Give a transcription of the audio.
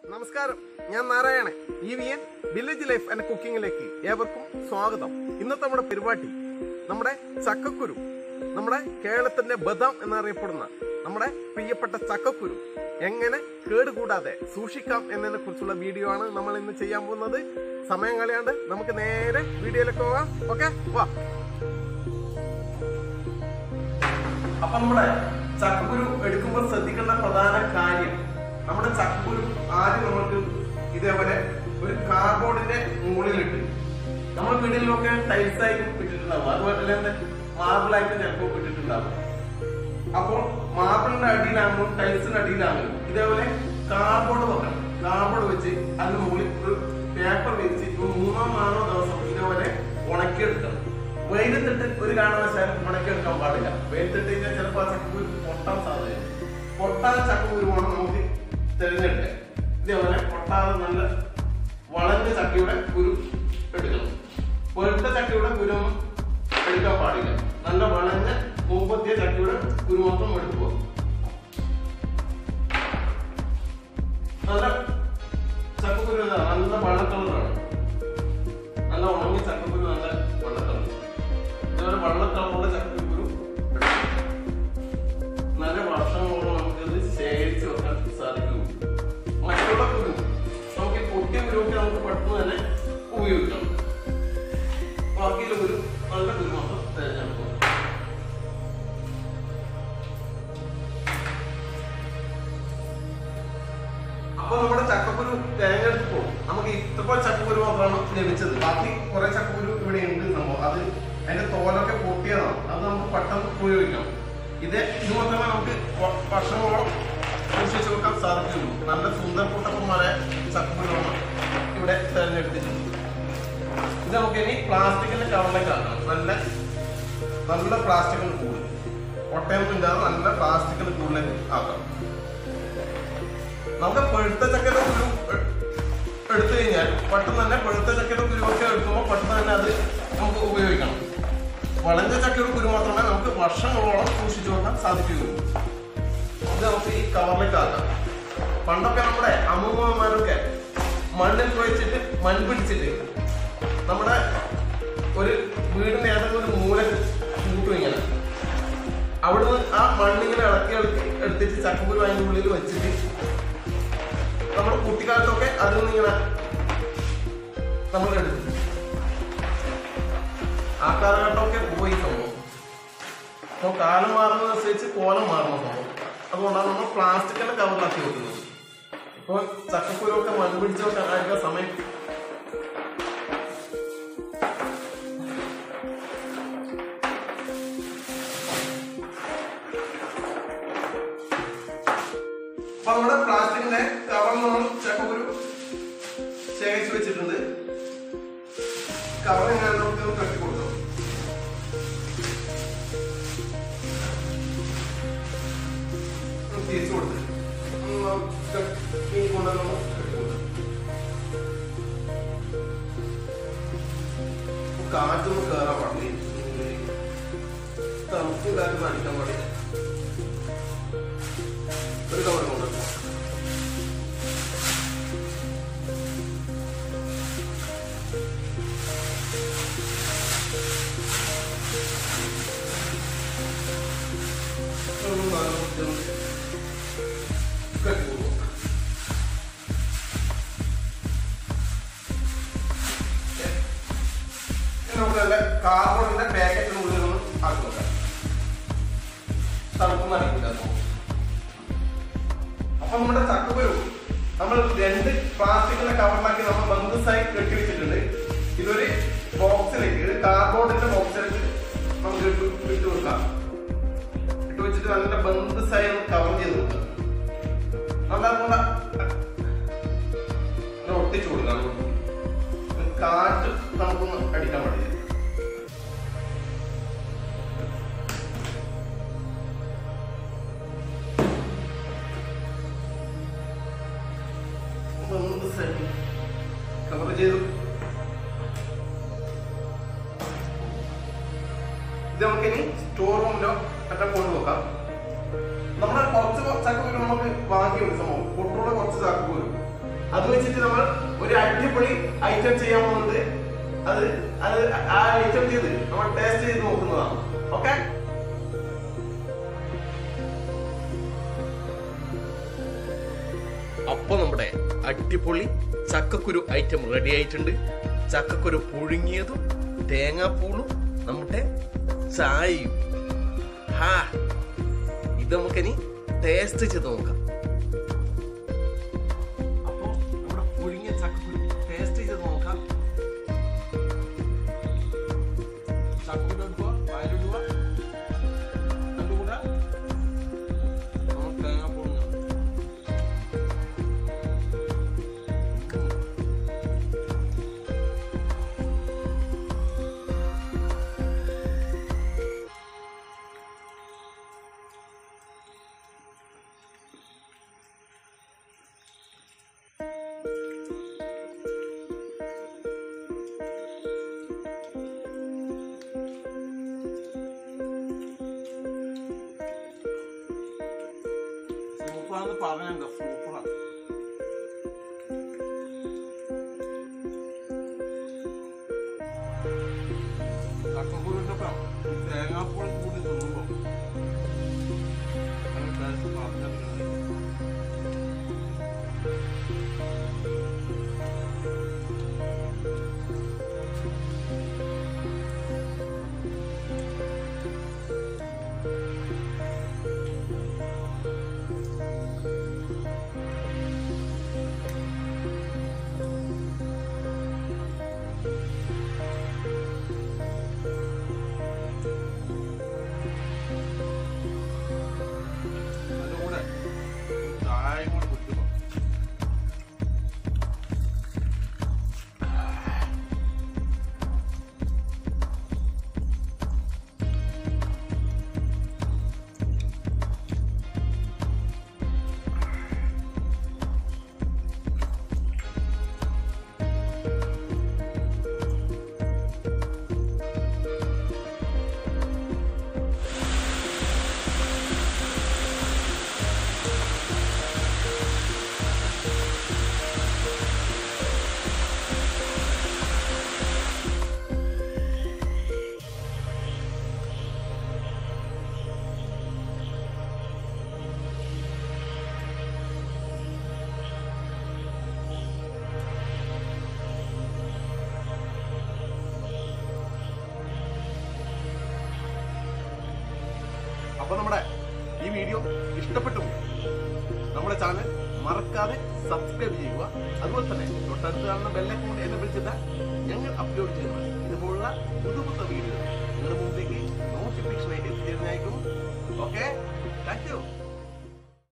നമസ്കാരം ഞാൻ Narayanan E V N village life and കുക്കിങ്ങിലേക്ക് ഏവർക്കും സ്വാഗതം ഇന്നത്തെ നമ്മുടെ പരിപാടി നമ്മുടെ ചക്കക്കുരു നമ്മുടെ കേരളത്തിന്റെ ബദാം എന്നറിയപ്പെടുന്ന നമ്മുടെ പ്രിയപ്പെട്ട ചക്കക്കുരു എങ്ങനെ കേടുകൂടാതെ സൂക്ഷിക്കാം എന്നതിനെ കുറിച്ചുള്ള വീഡിയോ ആണ് നമ്മൾ ഇന്ന് ചെയ്യാൻ പോകുന്നത് സമയം കളയാണ്ട് നമുക്ക് നേരെ വീഡിയോയിലേക്ക് പോകാം ഓക്കെ വാ അപ്പൊ നമ്മുടെ ചക്കക്കുരു എടുക്കുമ്പോൾ ശ്രദ്ധിക്കേണ്ട പ്രധാന കാര്യം നമ്മുടെ ചക്കക്കുരു ആദ്യം നമുക്ക് ഇതേപോലെ ഒരു കാർഡ്ബോർഡിന്റെ മുകളിലിട്ട് നമ്മുടെ വീടുകളിലൊക്കെ ടൈൽസ് ആയിട്ട് ഇട്ടിട്ടുണ്ടാവും അതുപോലെ തന്നെ മാർബിൾ ആയിട്ട് ചിലപ്പോൾ ഇട്ടിട്ടുണ്ടാവും അപ്പോൾ മാർബിളിന്റെ അടിയിലാണെങ്കിലും ടൈൽസിന്റെ ആണെങ്കിലും ഇതേപോലെ കാർഡ്ബോർഡ് വെക്കണം കാർഡ്ബോർഡ് വെച്ച് അതിന് മുകളിൽ ഒരു പേപ്പർ വെച്ച് ഒരു മൂന്നോ നാലോ ദിവസം ഇതേപോലെ ഉണക്കിയെടുക്കണം വെയിലത്തിട്ട് ഒരു കാരണവശാലും ഉണക്കിയെടുക്കാൻ പാടില്ല വെയിലത്തിട്ട് കഴിഞ്ഞാൽ ചിലപ്പോൾ ആ ചക്കക്കുരു പൊട്ടാൻ സാധ്യതയുണ്ട് പൊട്ടാൻ ചക്കക്കുരു വേണം നമുക്ക് തിരഞ്ഞെടുക്കാൻ ഇതേപോലെ പൊട്ടാതെ നല്ല വളഞ്ഞ ചക്കയുടെ കുരു എടുക്കണം വെളുത്ത ചക്കയുടെ കുരു ഒന്നും എടുക്കാൻ പാടില്ല നല്ല വളഞ്ഞ മുമ്പത്തിയ ചക്കയുടെ കുരു മാത്രം എടുക്കുക നല്ല ചക്കക്കുരു ഇതാ, നല്ല വെള്ള കളറാണ് നല്ല ഉണങ്ങിയ ചക്കക്കുരു നല്ല വെള്ള കളർ ഇതുപോലെ വെള്ള കളറുള്ള ചക്കക്കുരു എടുക്കണം. നല്ല വർഷങ്ങളോളം നമുക്കത് ശേഖരിച്ച് വെക്കാൻ സാധിക്കും മറ്റുള്ള കുരു നമുക്ക് ഈ പൊട്ടിയ കുരുവൊക്കെ നമുക്ക് പെട്ടെന്ന് തന്നെ ഉപയോഗിക്കാം ബാക്കിയുള്ള കുരു നല്ല കുരു മാത്രം തിരഞ്ഞെടുക്കുക അപ്പൊ നമ്മുടെ ചക്കക്കുരു തിരഞ്ഞെടുത്തപ്പോൾ നമുക്ക് ഇത്രപ്പോൾ ചക്കക്കുരു മാത്രമാണ് ലഭിച്ചത് ബാക്കി കുറെ ചക്കക്കുരു ഇവിടെ ഉണ്ട് സംഭവം അത് അതിന്റെ തോലൊക്കെ പൊട്ടിയതാണ് അത് നമുക്ക് പെട്ടെന്ന് ഉപയോഗിക്കാം ഇത് ഇത് മാത്രമേ നമുക്ക് വ- വർഷങ്ങളോളം സൂക്ഷിച്ചു വെക്കാൻ സാധിക്കുള്ളൂ നല്ല സുന്ദർ കൂട്ടപ്പന്മാരെ ചക്കക്കുരുവാണ് ഇവിടെ തിരഞ്ഞെടുത്തിട്ടുള്ളത് ഇത് നമുക്ക് ഇനി പ്ലാസ്റ്റിക്കിന്റെ കവറിലേക്ക് ആക്കാം നല്ല നല്ല പ്ലാസ്റ്റിക്കിന് കൂടുതൽ ഒട്ടയൊന്നും ഇല്ലാതെ നല്ല പ്ലാസ്റ്റിക്കിന് കൂടുതലേക്ക് ആക്കാം നമുക്ക് പഴുത്ത ചക്കയുടെ കുരു എ- എടുത്തു കഴിഞ്ഞാൽ പെട്ടെന്ന് തന്നെ പഴുത്ത ചക്കയുടെ കുരുവൊക്കെ എടുക്കുമ്പോൾ പെട്ടെന്ന് തന്നെ അത് നമുക്ക് ഉപയോഗിക്കണം വളഞ്ഞ ചക്കയുടെ കുരു മാത്രമേ നമുക്ക് വർഷങ്ങളോളം സൂക്ഷിച്ചു വെക്കാൻ സാധിക്കുകയുള്ളൂ ഇത് നമുക്ക് ഈ കവറിലേക്ക് ആക്കാം പണ്ടൊക്കെ നമ്മുടെ അമ്മൂമ്മമാരൊക്കെ മണ്ണിൽ കുഴച്ചിട്ട് മൺപിടിച്ചിട്ട് നമ്മുടെ ഒരു വീടിന്റെ ഏതെങ്കിലും ഒരു മൂല കൂട്ടും ഇങ്ങനെ അവിടുന്ന് ആ മണ്ണിങ്ങനെ ഇളക്കി ഇളക്കി എടുത്തിട്ട് ചക്കക്കുരു അതിൻ്റെ ഉള്ളിൽ വെച്ചിട്ട് നമ്മുടെ കുട്ടിക്കാലത്തൊക്കെ അതിൽ നിന്ന് ഇങ്ങനെ നമ്മൾ എടുത്തു ആ കാലഘട്ടമൊക്കെ പോയി സംഭവം അപ്പോൾ കാലം മാറുന്നതനുസരിച്ച് കോലം മാറുന്ന സംഭവം അതുകൊണ്ടാണ് നമ്മൾ പ്ലാസ്റ്റിക്കിന്റെ കവറിലാക്കി വെക്കുന്നത് ഇപ്പോൾ ചക്കക്കുരുവൊക്കെ മണ്ണ് പിടിച്ചൊക്കെ ആയിരിക്കുന്ന സമയം അപ്പൊ നമ്മുടെ പ്ലാസ്റ്റിക്കിന്റെ കവർ നമ്മൾ ചക്കക്കുരു ശേഖരിച്ചു വെച്ചിട്ടുണ്ട് കവർ ഇങ്ങനെ നമുക്ക് കട്ടി കൊടുക്കാം ഒന്ന് തിരിച്ചു കൊടുത്ത് ഈ കൊണ്ട് നമ്മൾ കെട്ടി കൊടുക്കാം കാറ്റൊന്നും കയറാൻ പാടില്ല തണുപ്പ് കാറ്റ് അടിക്കാൻ പാടില്ല ഒരു കവർ കൊണ്ടുവരണം ഒരു നാല് മിനിറ്റ് കെട്ടി കൊടുക്കും ഇനി നമുക്ക് നല്ല കാർബണിന്റെ പാക്കറ്റിനുള്ളിൽ നിന്ന് ആക്കി വെക്കാം തണുപ്പൊന്നും അടിക്കില്ല അപ്പോൾ അപ്പൊ നമ്മുടെ ചക്കക്കുരു നമ്മൾ രണ്ട് പ്ലാസ്റ്റിക്കിന്റെ കവറിലാക്കി നമ്മൾ ബന്ധുസായി കെട്ടി വെച്ചിട്ടുണ്ട് ഇതൊരു ബോക്സിലേക്ക് ഒരു കാർഡ്ബോർഡിന്റെ ബോക്സിലേക്ക് നമുക്ക് ഇട്ട് ഇട്ട് വെക്കാം ഇട്ട് വെച്ചിട്ട് നല്ല ബന്ധുസായി ഒന്ന് കവർ ചെയ്ത് വെക്കാം നല്ല അതുകൊണ്ട് ഒന്ന് ഒട്ടിച്ചു കൊടുക്കാം ഒരു കാറ്റ് നമുക്കൊന്ന് അടിക്കാൻ പാടില്ല ബന്ധുസായി കവർ ചെയ്തു ഇത് നമുക്കിനി സ്റ്റോർ റൂമിലോ ഒക്കെ കൊണ്ടുപോകാം നമ്മുടെ കുറച്ച് ചക്കക്കുരു നമുക്ക് വാങ്ങിയുണ്ട് സംഭവം പൊട്ടുള്ള കുറച്ച് ചക്കക്കുരു അത് വെച്ചിട്ട് നമ്മൾ ഒരു അടിപൊളി ഐറ്റം ചെയ്യാൻ പോകുന്നത് അത് അത് ആ ഐറ്റം ചെയ്ത് നമ്മൾ ടേസ്റ്റ് ചെയ്ത് നോക്കുന്നതാണ് ഓക്കെ അപ്പൊ നമ്മുടെ അടിപൊളി ചക്കക്കുരു ഐറ്റം റെഡി ആയിട്ടുണ്ട് ചക്കക്കുരു പുഴുങ്ങിയതും തേങ്ങാപ്പൂളും നമ്മുടെ ചായയും ഹാ ഇത് നമുക്കിനി ടേസ്റ്റ് ചെയ്ത് നോക്കാം അപ്പൊ നമ്മുടെ പുഴുങ്ങിയ ചക്കക്കുരു ടേസ്റ്റ് ചെയ്ത് നോക്കാം ചക്കക്കുരു എടുക്കുക വയലിടുക അതിൻ്റെ കൂടെ നമ്മൾ തേങ്ങാപ്പൂളും സൂപ്പറാന്ന് പറഞ്ഞോ സൂപ്പറാണ് ചക്കപ്പൂരിന്റെ ഒപ്പം ഈ തേങ്ങാപ്പൂൾ കൂടി തിന്നുമ്പോ അതിന്റെ ടേസ്റ്റ് പറഞ്ഞറിയിക്കുന്നത് അതിന്റെ കൂടെ ചായയും കൂടി കുടിക്കുമ്പോ അപ്പൊ നമ്മുടെ ഈ വീഡിയോ ഇഷ്ടപ്പെട്ടു നമ്മുടെ ചാനൽ മറക്കാതെ സബ്സ്ക്രൈബ് ചെയ്യുക അതുപോലെ തന്നെ തൊട്ടടുത്ത് കാണുന്ന ബെല്ലൈക്കൺ കൂടി എന്നെ വിളിച്ചിട്ട് ഞങ്ങൾ അപ്ലോഡ് ചെയ്യുന്ന ഇതുപോലുള്ള